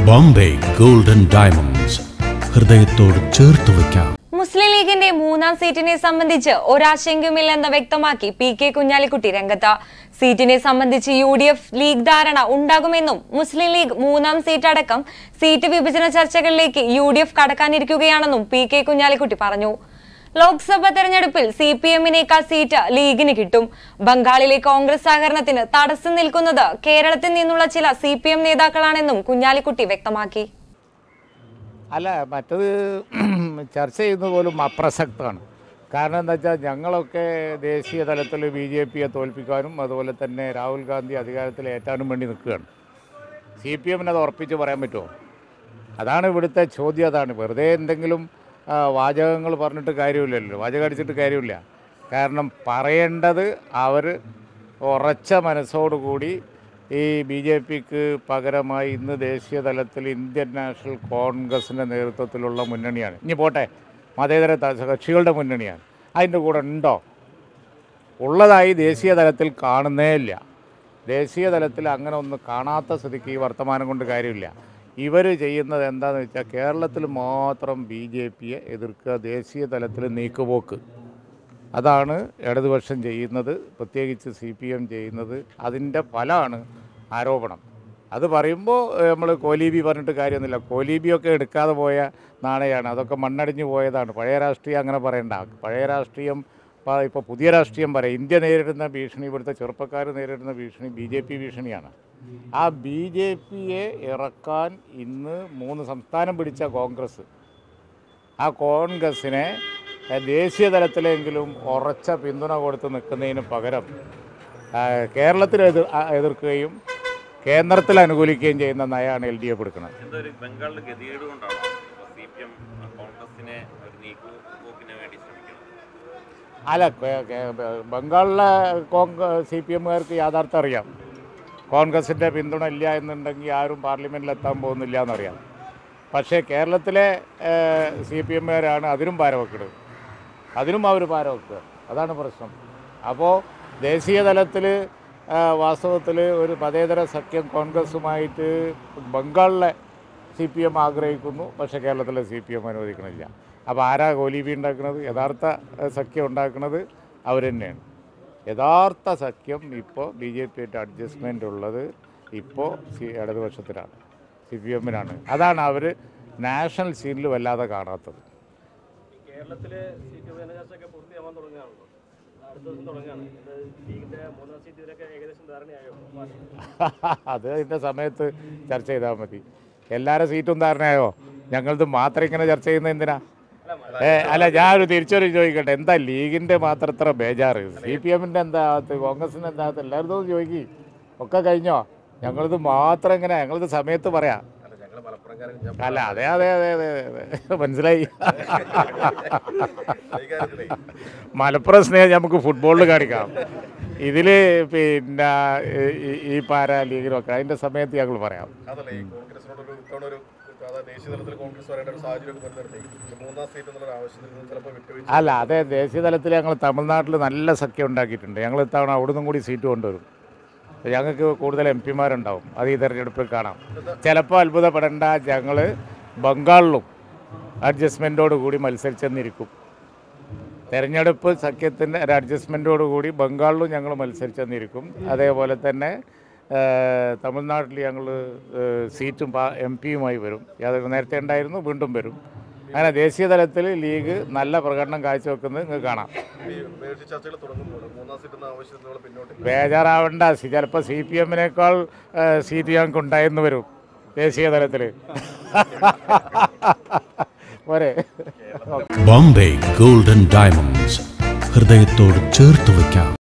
Bombay golden diamonds ഹൃദയത്തോട് ചേർത്ത് വയ്ക്കാം മുസ്ലിം ലീഗിന്റെ മൂന്നാം സീറ്റിനെ സംബന്ധിച്ച് ഒരാശങ്കയുമില്ലെന്ന് വ്യക്തമാക്കി പി കെ കുഞ്ഞാലിക്കുട്ടി രംഗത്ത് സീറ്റിനെ സംബന്ധിച്ച് യു ഡി എഫ് ലീഗ് ധാരണ ഉണ്ടാകുമെന്നും മുസ്ലിം ലീഗ് മൂന്നാം സീറ്റ് അടക്കം സീറ്റ് വിഭജന ചർച്ചകളിലേക്ക് യു ഡി എഫ് കടക്കാനിരിക്കുകയാണെന്നും പി കെ കുഞ്ഞാലിക്കുട്ടി പറഞ്ഞു ലോക്സഭാ തെരഞ്ഞെടുപ്പിൽ സി പി എമ്മിനേക്കാൾ സീറ്റ് ലീഗിന് കിട്ടും ബംഗാളിലെ കോൺഗ്രസ് സഹകരണത്തിന് തടസ്സം നിൽക്കുന്നത് കേരളത്തിൽ നിന്നുള്ള ചില സി പി എം നേതാക്കളാണെന്നും കുഞ്ഞാലിക്കുട്ടി വ്യക്തമാക്കി അല്ല മറ്റത് ചർച്ച ചെയ്യുന്നത് പോലും അപ്രസക്തമാണ് കാരണം എന്താ വെച്ചാൽ ഞങ്ങളൊക്കെ ദേശീയ തലത്തിൽ ബി ജെ പിയെ തോൽപ്പിക്കാനും അതുപോലെ തന്നെ രാഹുൽ ഗാന്ധി അധികാരത്തിൽ ഏറ്റാനും വേണ്ടി നിൽക്കുകയാണ് സി പി എമ്മിന് അത് ഉറപ്പിച്ച് പറയാൻ പറ്റുമോ അതാണ് ഇവിടുത്തെ ചോദ്യം അതാണ് വെറുതെ എന്തെങ്കിലും ആ, വാചകങ്ങൾ പറഞ്ഞിട്ട് കാര്യമില്ലല്ലോ വാചകം അടിച്ചിട്ട് കാര്യമില്ല കാരണം പറയേണ്ടത് അവർ ഉറച്ച മനസ്സോടുകൂടി ഈ ബി ജെ പിക്ക് പകരമായി ഇന്ന് ദേശീയ തലത്തിൽ ഇന്ത്യൻ നാഷണൽ കോൺഗ്രസിൻ്റെ നേതൃത്വത്തിലുള്ള മുന്നണിയാണ് ഇനി പോട്ടെ മതേതര ത- കക്ഷികളുടെ മുന്നണിയാണ് അതിൻ്റെ കൂടെ ഉണ്ടോ ഉള്ളതായി ദേശീയ തലത്തിൽ കാണുന്നേ ഇല്ല ദേശീയ തലത്തിൽ അങ്ങനെ ഒന്ന് കാണാത്ത സ്ഥിതിക്ക് ഈ വർത്തമാനം കൊണ്ട് കാര്യമില്ല ഇവർ ചെയ്യുന്നത് എന്താണെന്ന് വെച്ചാൽ കേരളത്തിൽ മാത്രം ബി ജെ പിയെ എതിർക്കുക ദേശീയ തലത്തിൽ നീക്കുപോക്ക് അതാണ് ഇടതുപക്ഷം ചെയ്യുന്നത് പ്രത്യേകിച്ച് സി പി എം ചെയ്യുന്നത് അതിൻ്റെ ഫലമാണ് ആരോപണം അത് പറയുമ്പോൾ നമ്മൾ കോലീബി പറഞ്ഞിട്ട് കാര്യമൊന്നുമില്ല കോലീബിയൊക്കെ എടുക്കാതെ പോയ നാണയമാണ് അതൊക്കെ മണ്ണടിഞ്ഞു പോയതാണ് പഴയ രാഷ്ട്രീയം അങ്ങനെ പറയണ്ട പഴയ രാഷ്ട്രീയം ഇപ്പോൾ പുതിയ രാഷ്ട്രീയം പറയാം ഇന്ത്യ നേരിടുന്ന ഭീഷണി ഇവിടുത്തെ ചെറുപ്പക്കാർ നേരിടുന്ന ഭീഷണി ബി ജെ പി ഭീഷണിയാണ് ആ ബി ജെ പിയെ ഇറക്കാൻ ഇന്ന് മൂന്ന് സംസ്ഥാനം പിടിച്ച കോൺഗ്രസ് ആ കോൺഗ്രസിനെ ഏഹ്, ദേശീയ തലത്തിലെങ്കിലും ഉറച്ച പിന്തുണ കൊടുത്ത് നിൽക്കുന്നതിന് പകരം ആ, കേരളത്തിൽ എതിർ ആ, എതിർക്കുകയും കേന്ദ്രത്തിൽ അനുകൂലിക്കുകയും ചെയ്യുന്ന നയമാണ് എൽ ഡി എഫ് എടുക്കുന്നത് എന്തൊരു ബംഗാളിൽ ഗതികേട് കൊണ്ടാണോ സി പി എം കോൺഗ്രസിനെ ഒരു നീക്കുപോക്കിന് വേണ്ടി ശ്രമിക്കുന്നത് അല്ല കേ- കേ- ബംഗാളിലെ കോൺഗ്രസ് സി പി എമ്മുകാർക്ക് യാഥാർത്ഥ്യം അറിയാം കോൺഗ്രസിൻ്റെ പിന്തുണ ഇല്ല എന്നുണ്ടെങ്കിൽ ആരും പാർലമെൻറ്റിൽ എത്താൻ പോകുന്നില്ല എന്നറിയാം പക്ഷേ കേരളത്തിലെ സി പി എമ്മുകാരാണ് അതിനും പാരവെക്കുന്നത് അതിനും അവർ പാരവെക്കുക അതാണ് പ്രശ്നം അപ്പോൾ ദേശീയ തലത്തിൽ വാസ്തവത്തിൽ ഒരു മതേതര സഖ്യം കോൺഗ്രസുമായിട്ട് ബംഗാളിലെ സി പി എം ആഗ്രഹിക്കുന്നു പക്ഷേ കേരളത്തിലെ സി പി എം അനുവദിക്കണില്ല അപ്പോൾ ആരാ കോലീബി ഉണ്ടാക്കുന്നത് യഥാർത്ഥ ഏഹ്, സഖ്യം ഉണ്ടാക്കുന്നത് അവർ തന്നെയാണ് യഥാർത്ഥ സഖ്യം ഇപ്പോൾ ബി ജെ പി ആയിട്ട് അഡ്ജസ്റ്റ്മെൻ്റ് ഉള്ളത് ഇപ്പോൾ സി ഇടതുപക്ഷത്തിനാണ് സി പി എമ്മിനാണ് അതാണ് അവർ നാഷണൽ സീനിൽ വല്ലാതെ കാണാത്തത് കേരളത്തിലെ സീറ്റ് വിഭജന ചർച്ചയൊക്കെ പൂർത്തിയാവാൻ തുടങ്ങുകയാണല്ലോ അടുത്ത ദിവസം തുടങ്ങുകയാണ് ഇത് ലീഗിന്റെ മൂന്നാം സീറ്റ് ഇതിലൊക്കെ ഏകദേശം ധാരണയായോ അത് അതിൻ്റെ സമയത്ത് ചർച്ച ചെയ്താൽ മതി എല്ലാവരുടെ സീറ്റും ധാരണയായോ ഞങ്ങളത് മാത്രം ഇങ്ങനെ ചർച്ച ചെയ്യുന്നത് എന്തിനാ ഏ അല്ല ഞാനൊരു തിരിച്ചൊരു ചോദിക്കട്ടെ എന്താ ലീഗിൻ്റെ മാത്രം ഇത്ര ബേജാറ് സി പി എമ്മിൻ്റെ എന്താ അകത്ത് കോൺഗ്രസിൻ്റെ എന്താ അകത്ത് എല്ലാവരും ചോദിക്കി ഒക്കെ കഴിഞ്ഞോ ഞങ്ങളിത് മാത്രം ഇങ്ങനെ ഞങ്ങളിത് സമയത്ത് പറയാം അല്ല അതെ അതെ അതെ അതെ അതെ മനസ്സിലായി മലപ്പുറം സ്നേഹം നമുക്ക് ഫുട്ബോളിൽ കാണിക്കാം ഇതിൽ പിന്നെ ഈ- ഈ പാര ലീഗിലൊക്കെ അതിൻ്റെ സമയത്ത് ഞങ്ങൾ പറയാം അതല്ല ഈ കോൺഗ്രസിനോടൊരു ഇത്തവണ ഒരു അതായത് ദേശീയ തലത്തിൽ കോൺഗ്രസ് വരേണ്ട ഒരു സാഹചര്യം വരുന്നിടത്തേ മൂന്നാം സീറ്റ് എന്നുള്ള ആവശ്യത്തിൽ നിന്ന് ചിലപ്പോൾ വിട്ടുവീഴ്ച അല്ല അതെ ദേശീയ തലത്തിൽ ഞങ്ങൾ തമിഴ്നാട്ടിൽ നല്ല സഖ്യം ഉണ്ടാക്കിയിട്ടുണ്ട് ഞങ്ങൾ ഇത്തവണ അവിടുന്നും കൂടി സീറ്റ് കൊണ്ടുവരും ഞങ്ങൾക്ക് കൂടുതൽ എം പിമാരുണ്ടാവും അത് ഈ തെരഞ്ഞെടുപ്പിൽ കാണാം ചിലപ്പോൾ അത്ഭുതപ്പെടേണ്ട ഞങ്ങൾ ബംഗാളിലും അഡ്ജസ്റ്റ്മെൻറ്റോട് കൂടി മത്സരിച്ചെന്നിരിക്കും തെരഞ്ഞെടുപ്പ് സഖ്യത്തിൻ്റെ ഒരു അഡ്ജസ്റ്റ്മെൻറ്റോട് കൂടി ബംഗാളിലും ഞങ്ങൾ മത്സരിച്ചെന്നിരിക്കും അതേപോലെ തന്നെ ആ, തമിഴ്നാട്ടിൽ ഞങ്ങൾ സീറ്റും എം പിയുമായി വരും അത് നേരത്തെ ഉണ്ടായിരുന്നു വീണ്ടും വരും അങ്ങനെ ദേശീയ തലത്തിൽ ലീഗ് നല്ല പ്രകടനം കാഴ്ചവെക്കുന്നത് നിങ്ങൾക്ക് കാണാം ഈ മേഴ്സി ചർച്ചകൾ തുടങ്ങുമ്പോൾ മൂന്നാം സീറ്റ് എന്ന ആവശ്യത്തിനുള്ള പിന്നോട്ട് ബേജാറാവേണ്ട സി- ചിലപ്പോൾ സി പി എമ്മിനേക്കാൾ സീറ്റ് ഞങ്ങൾക്ക് ഉണ്ടായെന്ന് വരും ദേശീയ തലത്തിൽ പോരെ ബോംബെ ഗോൾഡൻ ഡയമണ്ട്സ് ഹൃദയത്തോട് ചേർത്ത് വയ്ക്കാം